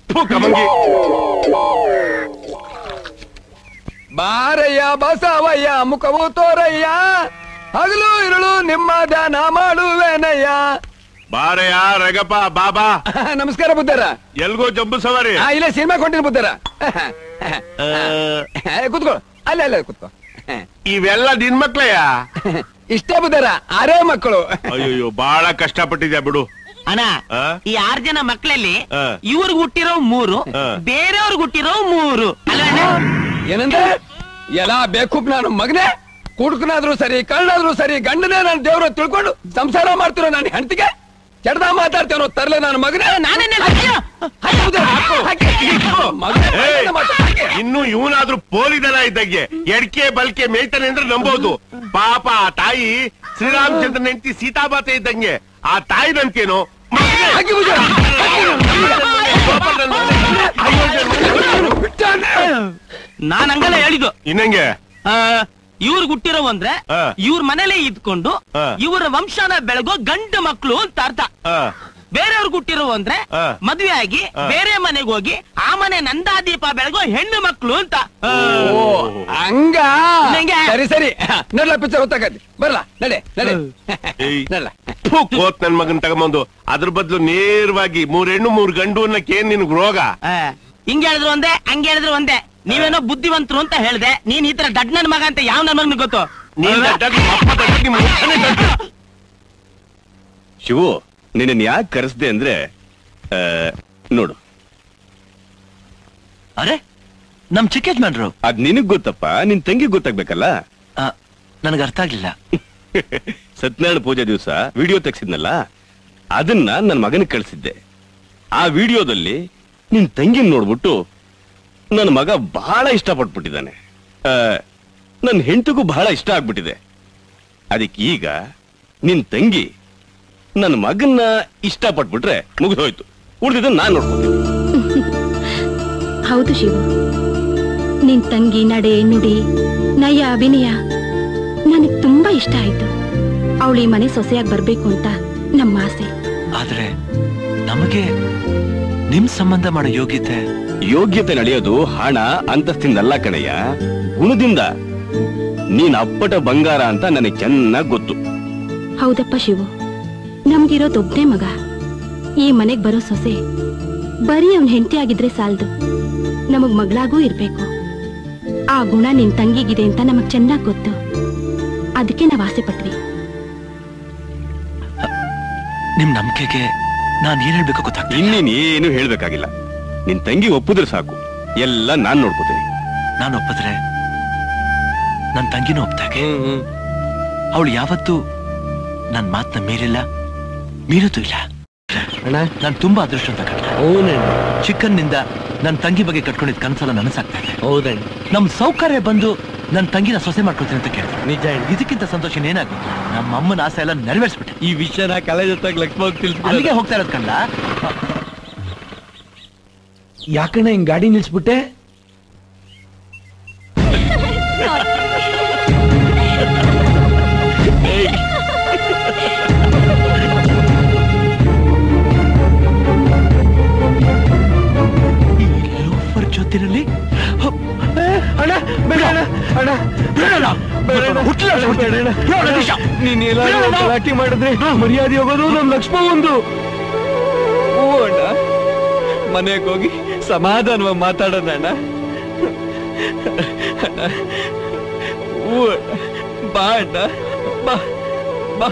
ಫು, ಕಮಂಗಿ ಬಾರಯ್ಯ ಬಸವಯ್ಯ ಮುಖವು ತೋರಯ್ಯ ಹಗಲು ಇರುಳು ನಿಮ್ಮ ಧ್ಯಾನ ಮಾಡುವೇನಯ್ಯ ಬಾರಯ್ಯ ರಗಪ್ಪ ಬಾಬಾ ನಮಸ್ಕಾರ ಬುದ್ಧರ ಎಲ್ಗೋ ಜಂಬು ಸವಾರಿ ಆ, ಇಲ್ಲೇ ಸಿನಿಮಾ ಕೊಂಡಿನ ಬುದ್ಧರ ಆ, ಏ, ಕೂತ್ಕೋ ಅಲ್ಲ ಅಲ್ಲ ಕೂತ್ಕೋ ಇವೆಲ್ಲ ನಿನ್ ಮಕ್ಳಯ್ಯ ಇಷ್ಟೇ ಬುದ್ಧರ ಆರೇ ಮಕ್ಕಳು ಅಯ್ಯೋ ಬಹಳ ಕಷ್ಟಪಟ್ಟಿದ್ಯಾ ಬಿಡು ಅಣ್ಣ ಆ? ಈ ಆರ್ ಜನ ಮಕ್ಕಳಲ್ಲಿ ಆ. ಇವ್ರಿಗೆ ಹುಟ್ಟಿರೋ ಮೂರು ಆ. ಬೇರೆಯವ್ರಿಗೆ ಹುಟ್ಟಿರೋ ಮೂರು ಅಲ್ಲ ಅಣ್ಣ ಏನಂದ್ರೆ ಎಲ್ಲ ಬೇಕೂಪ್ ನಾನು ಮಗನೇ ಕುಡುಕನಾದ್ರೂ ಸರಿ ಕಳ್ಳಾದ್ರೂ ಸರಿ ಗಂಡನೇ ನಾನು ದೇವ್ರ ತಿಳ್ಕೊಂಡು ಸಂಸಾರ ಮಾಡ್ತಿರೋ ನಾನು ಹೆಂಡತಿಗೆ ಕೆಡ್ದ ಮಾತಾಡ್ತೇನೋ ತರ್ಲೆ ನಾನು ಮಗನೇ ನಾನೇನೆ ಮಗನೇ ಏಯ್, ಮಾತಾಡ್- ಹಾಗೆ. ಇನ್ನು ಇವನಾದ್ರೂ ಪೋಲಿದನ ಇದ್ದಂಗೆ ಎಡ್ಕೆ ಬಲ್ಕೆ ಮೇಯ್ತಾನೆ ಅಂದ್ರೆ ನಂಬೋದು ಪಾಪ ಆ ತಾಯಿ ಶ್ರೀರಾಮಚಂದ್ರನ ಹೆಂಡತಿ ಸೀತಾಮಾತೆ ಇದ್ದಂಗೆ ಆ ತಾಯಿನಂತೇನೋ ಮಗನೇ, ಹಾಗೆ ಬುದ್ಧರ, ಪಾಪ ನನ್ ಮಗನೇ. ಅಯ್ಯೋ, ನನ್ ಮಗನೇ. ಬಿಟ್ಟಾನೆ. ನಾನ್ ಹಂಗಲ್ಲ ಹೇಳಿದ್ದು ಇನ್ನಂಗೆ ಇವ್ರಿಗೆ ಹುಟ್ಟಿರೋ ಅಂದ್ರೆ ಆ. ಇವ್ರ ಮನೇಲೆ ಇದ್ಕೊಂಡು ಆ. ಇವರ ವಂಶನ ಬೆಳಗೋ ಗಂಡು ಮಕ್ಕಳು ಅಂತ ಅರ್ಥ ಆ, ಬೇರೆಯವ್ರಿಗೆ ಹುಟ್ಟಿರೋ ಅಂದ್ರೆ ಆ. ಮದ್ವೆ ಆಗಿ ಆ. ಬೇರೆ ಮನೆಗೆ ಹೋಗಿ ಆ ಮನೆ ನಂದಾದೀಪ ಬೆಳಗೋ ಹೆಣ್ಣು ಮಕ್ಕಳು ಅಂತ ಆ. ಓ ಹಂಗ ಹೆಂಗೆ? ಸರಿ ಸರಿ ನಡ್ಲ ಪಿಕ್ಚರ್ ಹೊತ್ತಾಗತ್ತೆ ಬರ್ಲಾ ನಡೆ ನಡೆ ಏಯ್. ನಡ್ಲ ಫು, ಕೋತ್ ನನ್ ಮಗನ್ ತಗೊಂಬಂದು ಅದ್ರ ಬದಲು ನೇರವಾಗಿ ಮೂರ್ ಹೆಣ್ಣು ಮೂರ್ ಗಂಡು ಅನ್ನಕ್ಕೆ ಏನ್ ನಿನ್ಗ್ ರೋಗ ಆ, ಹಿಂಗ್ ಹೇಳಿದ್ರು ಒಂದೇ ಹಂಗೆ ಹೇಳಿದ್ರು ಒಂದೇ ನೀವೇನೋ ಬುದ್ಧಿವಂತರು ಅಂತ ಹೇಳ್ದೆ ನೀನ್ ಈ ತರ ದಡ್ ನನ್ ಮಗ ಅಂತ ಯಾವ ನನ್ ಮಗನಿಗೆ ಗೊತ್ತು ನೀನ್ ದಡ್ಡ, ನಿಮ್ಮ ಅಪ್ಪ ದಡ್ಡ, ನಿಮ್ಮ ಮುಖನೇ ದಡ್ಡ. ಶಿವು ನಿನ್ನ ಯಾಕೆ ಕರೆಸ್ದೆ ಅಂದ್ರೆ ಆ, ನೋಡು ಅರೆ ನಮ್ ಚಿಕ್ಕ ಯಜಮಾನ್ರು ಅದ್ ನಿನಗ್ ಗೊತ್ತಪ್ಪ ನಿನ್ ತಂಗಿ ಗೊತ್ತಾಗ್ಬೇಕಲ್ಲ ನನಗೆ ಅರ್ಥ ಆಗ್ಲಿಲ್ಲ ಸತ್ಯನಾರಾಯಣ ಪೂಜೆ ದಿವಸ ವಿಡಿಯೋ ತೆಗ್ಸಿದ್ನಲ್ಲ ಅದನ್ನ ನನ್ನ ಮಗನಿಗೆ ಕಳಿಸಿದ್ದೆ ಆ ವಿಡಿಯೋದಲ್ಲಿ ನಿನ್ ತಂಗಿನ ನೋಡ್ಬಿಟ್ಟು ನನ್ನ ಮಗ ಬಹಳ ಇಷ್ಟಪಟ್ಬಿಟ್ಟಿದ್ದಾನೆ ಆ, ನನ್ನ ಹೆಂಡತಿಗೂ ಬಹಳ ಇಷ್ಟ ಆಗ್ಬಿಟ್ಟಿದೆ ಅದಕ್ಕೆ ಈಗ ನಿನ್ ತಂಗಿ ನನ್ನ ಮಗನ್ನ ಇಷ್ಟಪಟ್ಬಿಟ್ರೆ ಮುಗಿದೋಯ್ತು ಉಳಿದಿದ್ದನ್ನ ನಾನ್ ನೋಡ್ಕೊತೀನಿ ಹೌದು ಶಿವು ನಿನ್ ತಂಗಿ ನಡೆ ನುಡಿ ನಯ ಅಭಿನಯ ನನಗ್ ತುಂಬಾ ಇಷ್ಟ ಆಯ್ತು ಅವಳು ಈ ಮನೆ ಸೊಸೆಯಾಗಿ ಬರ್ಬೇಕು ಅಂತ ನಮ್ಮ ಆಸೆ ಆದ್ರೆ ನಮಗೆ ನಿಮ್ ಸಂಬಂಧ ಮಾಡೋ ಯೋಗ್ಯತೆ ಯೋಗ್ಯತೆ ನಡೆಯೋದು ಹಣ ಅಂತಸ್ತಿಂದಲ್ಲ ಕಣಯ್ಯ ಗುಣದಿಂದ ನೀನ್ ಅಪ್ಪಟ ಬಂಗಾರ ಅಂತ ನನಗೆ ಚೆನ್ನಾಗ್ ಗೊತ್ತು ಹೌದಪ್ಪ ಶಿವು ನಮ್ಗಿರೋದೊಬ್ನೇ ಮಗ ಈ ಮನೆಗ್ ಬರೋ ಸೊಸೆ ಬರೀ ಅವನ್ ಹೆಂಡತಿ ಆಗಿದ್ರೆ ಸಾಲ್ದು ನಮಗ್ ಮಗಳಾಗೂ ಇರ್ಬೇಕು ಆ ಗುಣ ನಿನ್ ತಂಗಿಗಿದೆ ಅಂತ ನಮಗ್ ಚೆನ್ನಾಗ್ ಗೊತ್ತು ಅದಕ್ಕೆ ನಾವ್ ಆಸೆ ಪಟ್ವಿ ನಿಮ್ ನಂಬಿಕೆಗೆ ನಾನ್ ಏನ್ ಹೇಳ್ಬೇಕು ಗೊತ್ತಾಗ್ತಿಲ್ಲ ಇನ್ನೇನ್ ಏನು ಹೇಳ್ಬೇಕಾಗಿಲ್ಲ ನಿನ್ ತಂಗಿ ಒಪ್ಪಿದ್ರೆ ಸಾಕು ಎಲ್ಲ ನಾನ್ ನೋಡ್ಕೋತೀನಿ ನಾನು ಒಪ್ಪಿದ್ರೆ ನನ್ ತಂಗಿನೂ ಒಪ್ತಾಗೆ ಅವಳು ಯಾವತ್ತೂ ನನ್ ಮಾತನ್ನ ಮೀರಿಲ್ಲ ಮೀರೋದು ಇಲ್ಲ ನಾನ್ ತುಂಬಾ ಅದೃಷ್ಟ ಕಂಡ ಚಿಕ್ಕನ್ನಿಂದ ನನ್ ತಂಗಿ ಬಗ್ಗೆ ಕಟ್ಕೊಂಡಿದ್ ಕನ್ಸಲ್ಲ ನನಸಾಗ್ತಾ ಇದೆ ಹೌದಣ್ಣ ನಮ್ ಸೌಕರ್ಯ ಬಂದು ನನ್ ತಂಗಿನ ಸೊಸೆ ಮಾಡ್ಕೊಳ್ತೀನಿ ಅಂತ ಕೇಳಿದ್ರು ನಿಜ ಇದಕ್ಕಿಂತ ಸಂತೋಷ ಏನಾಗುತ್ತೆ ನಮ್ಮ ಅಮ್ಮನ ಆಸೆ ಎಲ್ಲ ನೆರವೇರಿಸ್ಬಿಟ್ಟೆ ಈ ವಿಷಯನ ಕಾಲೇಜ್ ಹೊತ್ತಾಗ ಲಕ್ಷ್ಮ ಅಲ್ಲಿಗೆ ಹೋಗ್ತಾ ಇರೋದ್ ಕಂಡ ಯಾಕಣ್ಣ ಹಿಂಗ್ ಗಾಡಿ ನಿಲ್ಸ್ಬಿಟ್ಟೆ ಲೋಫರ್ ಜೊತೆನಲ್ಲಿ ಅಣ್ಣ ಬೇಡ ಅಣ್ಣ ಅಣ್ಣ ಬೇಡಣ್ಣ ಬೇಡಣ್ಣ ಬೇಡಣ್ಣ ನೀನ್ ಏನಾದ್ರು ಗಲಾಟೆ ಮಾಡಿದ್ರೆ ಮರ್ಯಾದೆ ಹೋಗೋದು ನಮ್ ಲಕ್ಷ್ಮ ಒಂದು ಹ್ಞೂ ಅಣ್ಣ ಮನೆಗೆ ಹೋಗಿ ಸಮಾಧಾನವಾಗಿ ಮಾತಾಡೋಣ ಅಣ್ಣ ಅಣ್ಣ ಹ್ಞೂ ಅಣ್ಣ ಬಾ ಅಣ್ಣ ಬಾ ಬಾ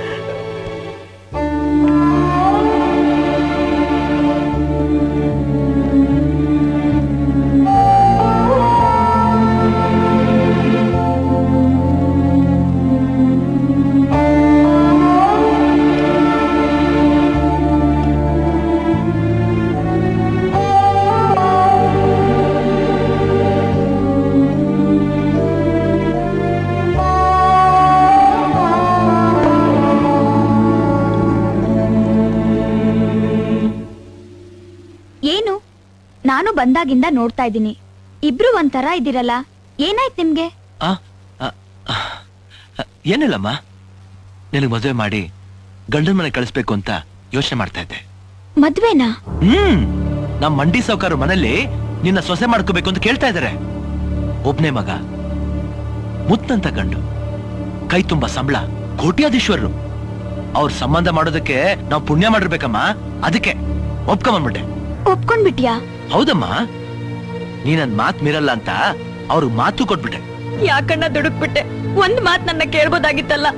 ಏನು ನಾನು ಬಂದಾಗಿಂದ ನೋಡ್ತಾ ಇದ್ದೀನಿ ಇಬ್ರು ಒಂಥರ ಇದ್ದೀರಲ್ಲ ಏನಾಯ್ತು ನಿಮ್ಗೆ ಆ, ಆ, ಆ, ಏನಿಲ್ಲಮ್ಮ ನಿನಗೆ ಮದುವೆ ಮಾಡಿ ಗಂಡನ ಮನೆ ಕಳಿಸ್ಬೇಕು ಅಂತ ಯೋಚನೆ ಮಾಡ್ತಾ ಇದ್ದೆ ಮದ್ವೆನಾ ಹ್ಮ್ ನಮ್ ಮಂಡಿ ಸಾವ್ಕಾರ ಮನೇಲಿ ನಿನ್ನ ಸೊಸೆ ಮಾಡ್ಕೋಬೇಕು ಅಂತ ಕೇಳ್ತಾ ಇದಾರೆ ಒಬ್ನೇ ಮಗ ಮುತ್ತಂತ ಗಂಡು ಕೈ ತುಂಬಾ ಸಂಬಳ ಕೋಟ್ಯಾಧೀಶ್ವರರು ಅವ್ರ ಸಂಬಂಧ ಮಾಡೋದಕ್ಕೆ ನಾವು ಪುಣ್ಯ ಮಾಡಿರ್ಬೇಕಮ್ಮ ಅದಕ್ಕೆ ಒಪ್ಕೊಂಬಂದ್ಬಿಟ್ಟೆ ಒಪ್ಕೊಂಡ್ಬಿಟ್ಯಾ ಹೌದಮ್ಮ ನೀ ನನ್ ಮಾತ್ ಮೀರಲ್ಲ ಅಂತ ಅವ್ರಿಗೆ ಮಾತು ಕೊಟ್ಬಿಟ್ಟೆ ಯಾಕಣ್ಣ ದುಡುಕ್ಬಿಟ್ಟೆ ಒಂದ್ ಮಾತ್ ನನ್ನ ಕೇಳ್ಬೋದಾಗಿತ್ತಲ್ಲ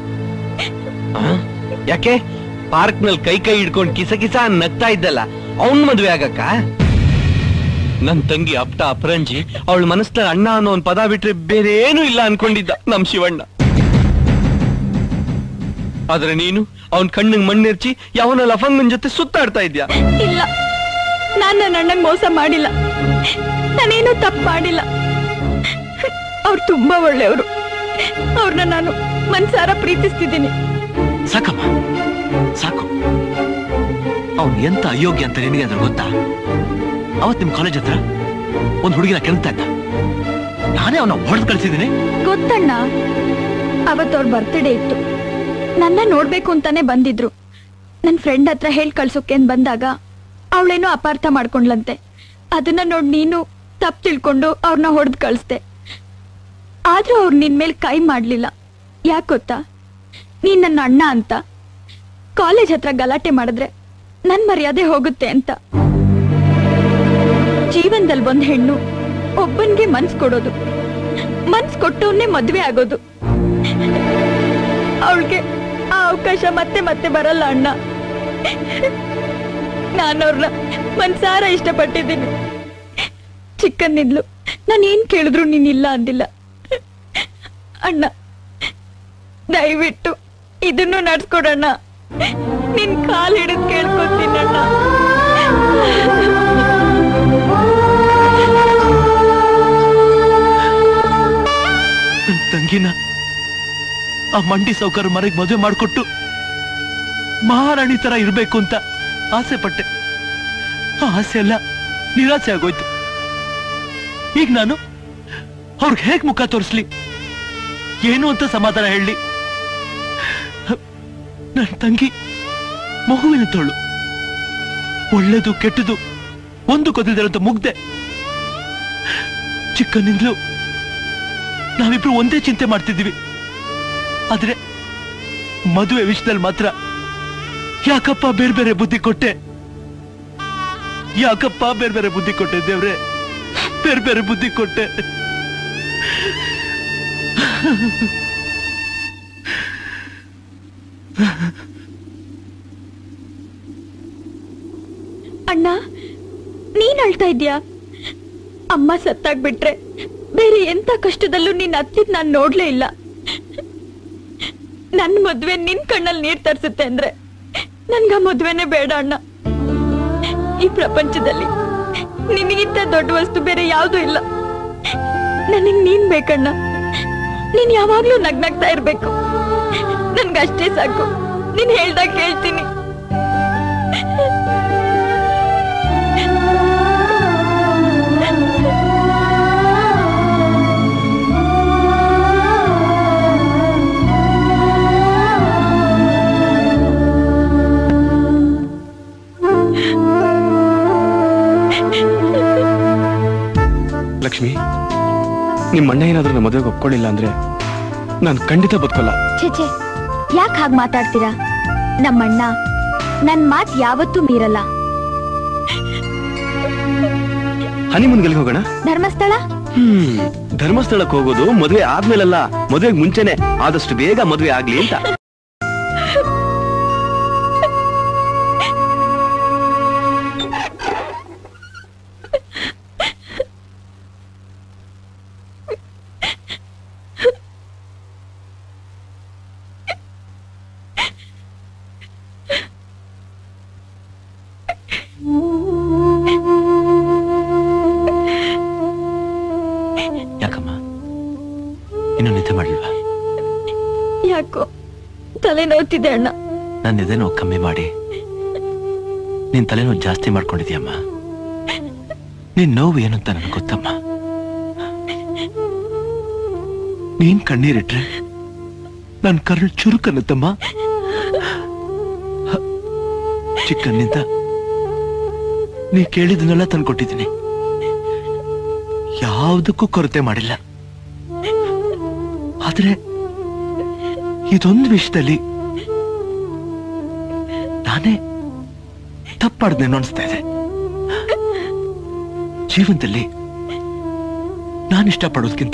ಯಾಕೆ ಪಾರ್ಕ್ ನಲ್ಲಿ ಕೈ ಕೈ ಹಿಡ್ಕೊಂಡು ಕಿಸ ಕಿಸ ನಗ್ತಾ ಇದ್ದಲ್ಲ ಅವನ್ ಮದ್ವೆ ಆಗಕ್ಕ ನನ್ ತಂಗಿ ಅಪ್ಟ ಅಪರಂಜಿ ಅವಳ ಮನಸ್ಸಿನ ಅಣ್ಣ ಅನ್ನೋ ಒಂದ್ ಪದ ಬಿಟ್ರೆ ಬೇರೆ ಏನೂ ಇಲ್ಲ ಅನ್ಕೊಂಡಿದ್ದ ನಮ್ ಶಿವಣ್ಣ ಆದ್ರೆ ನೀನು ಅವನ್ ಕಣ್ಣಿಗೆ ಮಣ್ಣೆರ್ಚಿ ಯಾವನ ಲಫಂಗನ್ ಜೊತೆ ಸುತ್ತಾಡ್ತಾ ಇದ್ಯಾ ಇಲ್ಲ ನಾನ್ ನನ್ನ ಅಣ್ಣಂಗ್ ಮೋಸ ಮಾಡಿಲ್ಲ ನಾನೇನು ತಪ್ಪು ಮಾಡಿಲ್ಲ ಅವ್ರು ತುಂಬಾ ಒಳ್ಳೆಯವರು ಅವ್ರನ್ನ ನಾನು ಮನ್ಸಾರ ಪ್ರೀತಿಸ್ತಿದ್ದೀನಿ ಸಾಕಮ್ಮ ಸಾಕು ಅವ್ನ್ ಎಂತ ಅಯೋಗ್ಯ ಅಂತ ನಿನಗೆ ಅದ್ರ ಗೊತ್ತಾ ಅವತ್ ನಿಮ್ ಕಾಲೇಜ್ ಹತ್ರ ಒಂದ್ ಹುಡುಗಿನ ಕೆಣಕ್ತಾ ಇದ್ದ ನಾನೇ ಅವನ ಹೊಡೆದು ಕಳ್ಸಿದ್ದೀನಿ ಗೊತ್ತಣ್ಣ ಅವತ್ ಅವ್ರ ಬರ್ತ್ಡೇ ಇತ್ತು ನನ್ನ ನೋಡ್ಬೇಕು ಅಂತಾನೆ ಬಂದಿದ್ರು ನನ್ ಫ್ರೆಂಡ್ ಹತ್ರ ಹೇಳ್ ಕಳ್ಸೋಕೆ ಅಂತ ಬಂದಾಗ ಅವಳೇನೋ ಅಪಾರ್ಥ ಮಾಡ್ಕೊಂಡ್ಲಂತೆ ಅದನ್ನ ನೋಡ್ ನೀನು ತಪ್ಪು ತಿಳ್ಕೊಂಡು ಅವ್ರನ್ನ ಹೊಡೆದ್ ಕಳಿಸ್ದೆ ಆದ್ರೂ ಅವ್ರು ನಿನ್ ಮೇಲೆ ಕೈ ಮಾಡ್ಲಿಲ್ಲ ಯಾಕ್ ಗೊತ್ತಾ ನೀನ್ ನನ್ನ ಅಣ್ಣ ಅಂತ ಕಾಲೇಜ್ ಹತ್ರ ಗಲಾಟೆ ಮಾಡಿದ್ರೆ ನನ್ ಮರ್ಯಾದೆ ಹೋಗುತ್ತೆ ಅಂತ ಜೀವನದಲ್ಲಿ ಒಂದ್ ಹೆಣ್ಣು ಒಬ್ಬನ್ಗೆ ಮನ್ಸ್ ಕೊಡೋದು ಮನ್ಸ್ ಕೊಟ್ಟವನ್ನೇ ಮದ್ವೆ ಆಗೋದು ಅವಳಿಗೆ ಆ ಅವಕಾಶ ಮತ್ತೆ ಮತ್ತೆ ಬರಲ್ಲ ಅಣ್ಣ ನಾನವ್ರನ್ನ ಮನ್ಸಾರ ಇಷ್ಟಪಟ್ಟಿದ್ದೀನಿ ಚಿಕ್ಕನ್ನಿದ್ಲು ನಾನು ಏನ್ ಕೇಳಿದ್ರು ನೀನಿಲ್ಲ ಅಂದಿಲ್ಲ ಅಣ್ಣ ದಯವಿಟ್ಟು ಇದನ್ನು ನಡ್ಸ್ಕೊಡಣ್ಣ ನಿನ್ ಕಾಲ್ ಹಿಡಿದ್ ಕೇಳ್ಕೊತೀನಣ್ಣ ನನ್ ತಂಗಿನ ಆ ಮಂಡಿ ಸೌಕರ್ ಮನೆಗ್ ಮದುವೆ ಮಾಡ್ಕೊಟ್ಟು ಮಹಾರಾಣಿ ತರ ಇರ್ಬೇಕು ಅಂತ ಆಸೆ ಪಟ್ಟೆ ಆ ಆಸೆ ಎಲ್ಲ ನಿರಾಸೆ ಆಗೋಯ್ತು ಈಗ ನಾನು ಅವ್ರಿಗೆ ಹೇಗ್ ಮುಖ ತೋರಿಸ್ಲಿ ಏನು ಅಂತ ಸಮಾಧಾನ ಹೇಳಿ ನನ್ ತಂಗಿ ಮಗುವಿನ ತೋಳು ಒಳ್ಳೇದು ಕೆಟ್ಟದು ಒಂದು ಗೊತ್ತಿಲ್ಲದಿರೋಂತ ಮುಗ್ದೆ ಚಿಕ್ಕನಿಂದಲೂ ನಾವಿಬ್ರು ಒಂದೇ ಚಿಂತೆ ಮಾಡ್ತಿದ್ದೀವಿ ಆದ್ರೆ ಮದುವೆ ವಿಷಯದಲ್ಲಿ ಮಾತ್ರ ಯಾಕಪ್ಪ ಬೇರೆ ಬೇರೆ ಬುದ್ಧಿ ಕೊಟ್ಟೆ ಯಾಕಪ್ಪ ಬೇರೆ ಬೇರೆ ಬುದ್ಧಿ ಕೊಟ್ಟೆ ದೇವ್ರೆ ಬೇರೆ ಬೇರೆ ಬುದ್ಧಿ ಕೊಟ್ಟೆ ಅಣ್ಣ ನೀನ್ ಅಳ್ತಾ ಇದ್ಯಾ ಅಮ್ಮ ಸತ್ತಾಗ್ಬಿಟ್ರೆ ಬೇರೆ ಎಂತ ಕಷ್ಟದಲ್ಲೂ ನೀನ್ ಹತ್ತಿದ್ ನಾನ್ ನೋಡ್ಲೇ ಇಲ್ಲ ನನ್ ಮದ್ವೆ ನಿನ್ ಕಣ್ಣಲ್ಲಿ ನೀರ್ ತರ್ಸುತ್ತೆ ಅಂದ್ರೆ ನನ್ಗ ಮದ್ವೆನೇ ಬೇಡ ಅಣ್ಣ ಈ ಪ್ರಪಂಚದಲ್ಲಿ ನಿನಗಿಂತ ದೊಡ್ಡ ವಸ್ತು ಬೇರೆ ಯಾವ್ದು ಇಲ್ಲ ನನಗ್ ನೀನ್ ಬೇಕಣ್ಣ ನೀನ್ ಯಾವಾಗ್ಲೂ ನಗ್ನಗ್ತಾ ಇರ್ಬೇಕು ನನ್ಗಷ್ಟೇ ಸಾಕು ನೀನ್ ಹೇಳ್ದಾಗ ಕೇಳ್ತೀನಿ ಲಕ್ಷ್ಮಿ ನಿಮ್ ಅಣ್ಣ ಏನಾದ್ರೂ ನಮ್ಮ ಮದುವೆಗೆ ಒಪ್ಕೊಳ್ಳಿಲ್ಲ ಅಂದ್ರೆ ನಾನು ಖಂಡಿತ ಬದುಕಲ್ಲ ಛೇ ಯಾಕೆ ಹಾಗೆ ಮಾತಾಡ್ತೀರಾ ನಮ್ಮಣ್ಣ ನನ್ ಮಾತ್ ಯಾವತ್ತೂ ಮೀರಲ್ಲ ಹನಿಮೂನ್ ಗೆಲ್ಗೆ ಹೋಗೋಣ ಧರ್ಮಸ್ಥಳ ಹ್ಮ್ ಧರ್ಮಸ್ಥಳಕ್ಕೆ ಹೋಗೋದು ಮದುವೆ ಆದ್ಮೇಲಲ್ಲ ಮದುವೆಗೆ ಮುಂಚೆನೆ ಆದಷ್ಟು ಬೇಗ ಮದುವೆ ಆಗ್ಲಿ ಅಂತ ಯಾಕಮ್ಮ ಇನ್ನು ನಿದ್ದೆ ಮಾಡ್ಲಿಲ್ವಾ ಯಾಕೋ ತಲೆ ನೋವ್ತಿದೆ ಅಣ್ಣ ನನ್ನ ನಿದ್ದೆನೋ ಕಮ್ಮಿ ಮಾಡಿ ನಿನ್ ತಲೆನೋ ಜಾಸ್ತಿ ಮಾಡ್ಕೊಂಡಿದ್ಯಮ್ಮ ನಿನ್ ನೋವು ಏನು ಅಂತ ನನಗೆ ಗೊತ್ತಮ್ಮ ನೀನ್ ಕಣ್ಣೀರಿಟ್ರೆ ನನ್ ಕರ್ಣ ಚುರುಕನ್ನುತ್ತಮ್ಮ ಚಿಕ್ಕನ್ನಿಂದ ನೀ ಕೇಳಿದನ್ನೆಲ್ಲ ತಂದ್ಕೊಟ್ಟಿದ್ದೀನಿ ಯಾವುದಕ್ಕೂ ಕೊರತೆ ಮಾಡಿಲ್ಲ ಆದ್ರೆ ಇದೊಂದು ವಿಷಯದಲ್ಲಿ ನಾನೇ ತಪ್ಪಾಡ್ದೇನೋ ಅನಿಸ್ತಾ ಇದೆ ಜೀವನದಲ್ಲಿ ನಾನು ಇಷ್ಟಪಡೋದ್ಕಿಂತ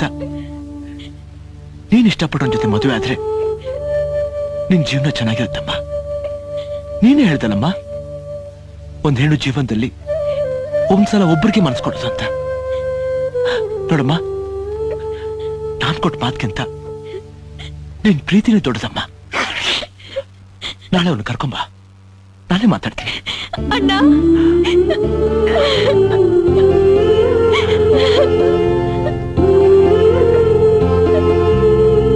ನೀನ್ ಇಷ್ಟಪಡೋನ್ ಜೊತೆ ಮದುವೆ ಆದ್ರೆ ನಿನ್ ಜೀವನ ಚೆನ್ನಾಗಿರುತ್ತಮ್ಮ ನೀನೇ ಹೇಳ್ದಲ್ಲಮ್ಮ ಒಂದ್ ಹೆಣ್ಣು ಜೀವನದಲ್ಲಿ ಒಂದ್ಸಲ ಒಬ್ಬರಿಗೆ ಮನಸ್ಸು ಕೊಡೋದು ಅಂತ ನೋಡಮ್ಮ ನಾನ್ ಕೊಟ್ಟ ಮಾತ್ಕಿಂತ ನಿನ್ ಪ್ರೀತಿನೇ ದೊಡ್ಡದಮ್ಮ ನಾಳೆ ಅವನು ಕರ್ಕೊಂಬ ನಾನೇ ಮಾತಾಡ್ತೀನಿ ಅಣ್ಣ